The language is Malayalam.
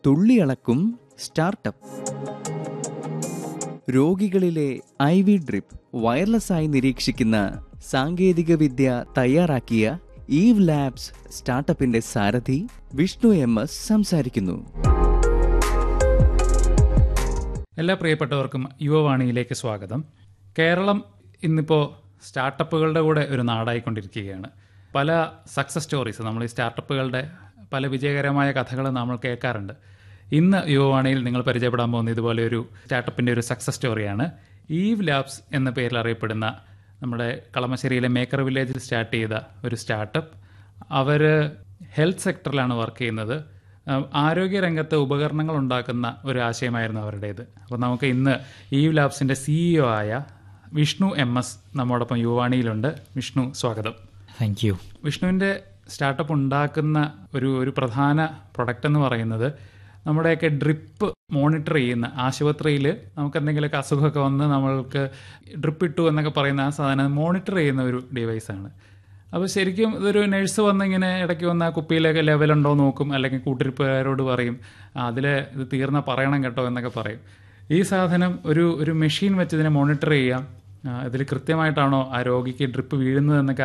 തുള്ളിയളക്കും സ്റ്റാർട്ടപ്പ് രോഗികളിലെ ഐ വി ഡ്രിപ്പ് വയർലെസ്സായി നിരീക്ഷിക്കുന്ന സാങ്കേതികവിദ്യ തയ്യാറാക്കിയ ഈവ് ലാബ്സ് സ്റ്റാർട്ടപ്പിന്റെ സാരഥി വിഷ്ണു എം എസ് സംസാരിക്കുന്നു എല്ലാ പ്രിയപ്പെട്ടവർക്കും യുവവാണിയിലേക്ക് സ്വാഗതം കേരളം ഇന്നിപ്പോൾ സ്റ്റാർട്ടപ്പുകളുടെ കൂടെ ഒരു നാടായിക്കൊണ്ടിരിക്കുകയാണ് പല സക്സസ് സ്റ്റോറീസ് നമ്മൾ ഈ സ്റ്റാർട്ടപ്പുകളുടെ പല വിജയകരമായ കഥകൾ നമ്മൾ കേൾക്കാറുണ്ട് ഇന്ന് യുവവാണിയിൽ നിങ്ങൾ പരിചയപ്പെടാൻ പോകുന്ന ഇതുപോലെ ഒരു സ്റ്റാർട്ടപ്പിൻ്റെ ഒരു സക്സസ് സ്റ്റോറിയാണ് ഈവ് ലാബ്സ് എന്ന പേരിൽ അറിയപ്പെടുന്ന നമ്മുടെ കളമശ്ശേരിയിലെ മേക്കർ വില്ലേജിൽ സ്റ്റാർട്ട് ചെയ്ത ഒരു സ്റ്റാർട്ടപ്പ് അവർ ഹെൽത്ത് സെക്ടറിലാണ് വർക്ക് ചെയ്യുന്നത് ഉം, ആരോഗ്യരംഗത്ത് ഉപകരണങ്ങൾ ഉണ്ടാക്കുന്ന ഒരു ആശയമായിരുന്നു അവരുടേത് അപ്പോൾ നമുക്ക് ഇന്ന് ഈവ് ലാബ്സിൻ്റെ സിഇഒ ആയ വിഷ്ണു എം എസ് നമ്മോടൊപ്പം യുവാണിയിലുണ്ട് വിഷ്ണു സ്വാഗതം താങ്ക് യു വിഷ്ണുവിൻ്റെ സ്റ്റാർട്ടപ്പ് ഉണ്ടാക്കുന്ന ഒരു ഒരു പ്രധാന പ്രൊഡക്റ്റ് എന്ന് പറയുന്നത് നമ്മുടെയൊക്കെ ഡ്രിപ്പ് മോണിറ്റർ ചെയ്യുന്ന ആശുപത്രിയിൽ നമുക്ക് എന്തെങ്കിലുമൊക്കെ അസുഖമൊക്കെ വന്ന് നമ്മൾക്ക് ഡ്രിപ്പ് ഇട്ടു എന്നൊക്കെ പറയുന്ന ആ സാധനം മോണിറ്റർ ചെയ്യുന്ന ഒരു ഡിവൈസാണ് അപ്പോൾ ശരിക്കും ഇതൊരു നഴ്സ് വന്ന് ഇങ്ങനെ ഇടയ്ക്ക് വന്ന് ആ കുപ്പിയിലൊക്കെ ലെവലുണ്ടോ നോക്കും അല്ലെങ്കിൽ കൂട്ടിരിപ്പുകാരോട് പറയും അതിൽ ഇത് തീർന്ന പറയണം കേട്ടോ എന്നൊക്കെ പറയും ഈ സാധനം ഒരു ഒരു മെഷീൻ വെച്ച് ഇതിനെ മോണിറ്റർ ചെയ്യാം ഇതിൽ കൃത്യമായിട്ടാണോ ആ രോഗിക്ക് ഡ്രിപ്പ് വീഴുന്നത് എന്നൊക്കെ